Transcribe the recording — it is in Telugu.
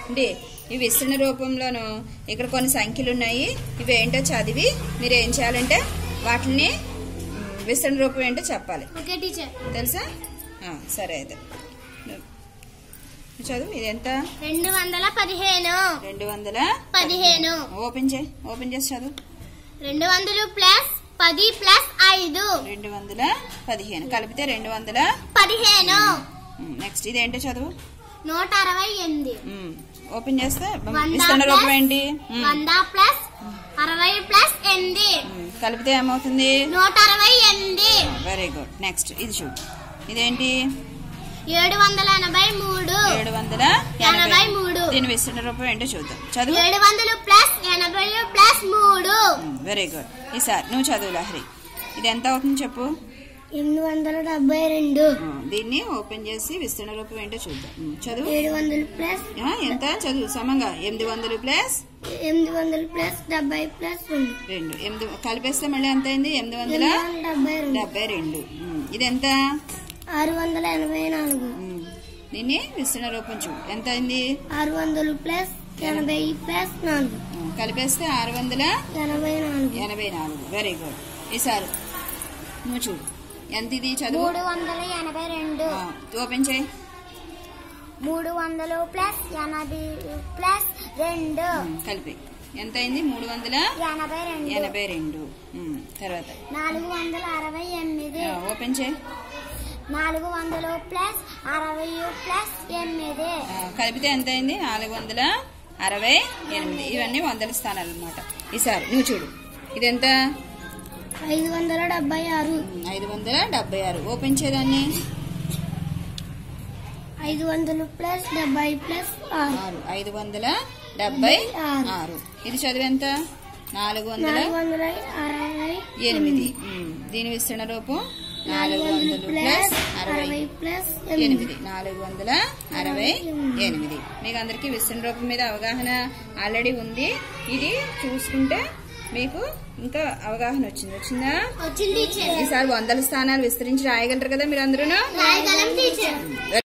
అంటే ఈ విస్తరణ రూపంలోను ఇక్కడ కొన్ని సంఖ్యలు ఉన్నాయి ఇవి ఏంటో చదివి మీరు ఏం చేయాలంటే వాటిని మ్, విస్తరణ రూపం ఏంటో చెప్పాలి ఓకే టీచర్ తెలుసా ఆ, సరే అయితే నువ్వు చదువు ఇది ఎంత రెండు వందల పదిహేను రెండు వందల పదిహేను ఓపెన్ చేయి ఓపెన్ చేసి చదువు రెండు వందలు ప్లస్ పది ప్లస్ ఐదు రెండు వందల పదిహేను కలిపితే రెండు వందల పదిహేను నెక్స్ట్ ఇదేంటో చదువు నూట అరవై ఎనిమిది మ్, ఓపెన్ చేస్తే వంద విస్తరణ రూపం ప్లస్ ఏంటి మ్, వంద ప్లస్ అరవై ప్లస్ ఎనిమిది మ్, కలిపితే ఏమవుతుంది నూట అరవై ఎనిమిది వెరీ గుడ్ నెక్స్ట్ ఇది చూడు ఇదేంటి ఏడు వందల ఎనభై మూడు ఏడు వందల ఎనభై మూడు. దీని విస్తరణ రూపం ఏంటో చూద్దాం చదువు ఏడు వందలు ప్లస్ ఎనభై ప్లస్ మూడు వెరీ గుడ్ ఈసారి నువ్వు చదువు లహరి ఇది ఎంత అవుతుంది చెప్పు ఎనిమిది వందల డెబ్బై రెండు ఆ, దీన్ని ఓపెన్ చేసి విస్తరణ రూపం ఏంటో చూద్దాం ఉమ్, చదువు ఏడు వందలు ప్లస్ ఆ, ఎంత చదువు సమంగా ఎనిమిది వందలు ప్లస్ ఎనిమిది వందలు ప్లస్ డెబ్బై ప్లస్ రెండు రెండు ఎనిమిది కలిపేస్తే మళ్ళీ ఎంత అయింది ఎనిమిది వందల డెబ్బై రెండు డెబ్బై రెండు ఉమ్, ఇది ఎంత ఆరు వందల ఎనభై నాలుగు ఉమ్, దీన్ని విస్తరణ రూపం చూడు ఎంత అయింది ఆరు వందలు ప్లస్ ఎనభై ప్లస్ నాలుగు ఉమ్, కలిపేస్తే ఆరు వందల ఎనభై నాలుగు ఎనభై నాలుగు వెరీ గుడ్ ఈసారి నువ్వు చూడు ఎంత ఇది చదువు మూడు వందల ఎనభై రెండు ఆ, ఓపెన్ చేయి మూడు వందలు ప్లస్ ఎనభై ప్లస్ రెండు ఉమ్, కలిపి ఎంత అయింది మూడు వందల ఎనభై రెండు ఎనభై రెండు ఉమ్, తర్వాత నాలుగు వందల అరవై ఎనిమిది ఆ, ఓపెన్ చేయి నాలుగు వందలు ప్లస్ అరవై ప్లస్ ఎనిమిది ఆ, కలిపితే ఎంత అయింది నాలుగు వందల అరవై ఎనిమిది ఇవన్నీ వందల స్థానాలు అనమాట ఈసారి నువ్వు చూడు ఇదెంత ఐదు వందల డెబ్బై ఆరు ఉమ్, ఐదు వందల డెబ్బై ఆరు ఓపెన్ చేయదాన్ని ఐదు వందలు ప్లస్ డెబ్బై ప్లస్ ఆరు ఆరు ఐదు వందల డెబ్బై ఆరు. ఆరు ఇది చదివు ఎంత నాలుగు వందల నాలుగు వందల అరవై ఎనిమిది ఉమ్, దీని విస్తరణ రూపం నాలుగు వందలు ప్లస్ అరవై అరవై ప్లస్ ఎనిమిది నాలుగు వందల అరవై ఎనిమిది మీకు అందరికీ విస్తరణ రూపం మీద అవగాహన ఆల్రెడీ ఉంది ఇది చూసుకుంటే మీకు ఇంకా అవగాహన వచ్చింది వచ్చిందా వచ్చింది టీచర్ ఈసారి వందల స్థానాలు విస్తరించి రాయగలరు కదా మీరు అందరూ రాయగలం టీచర్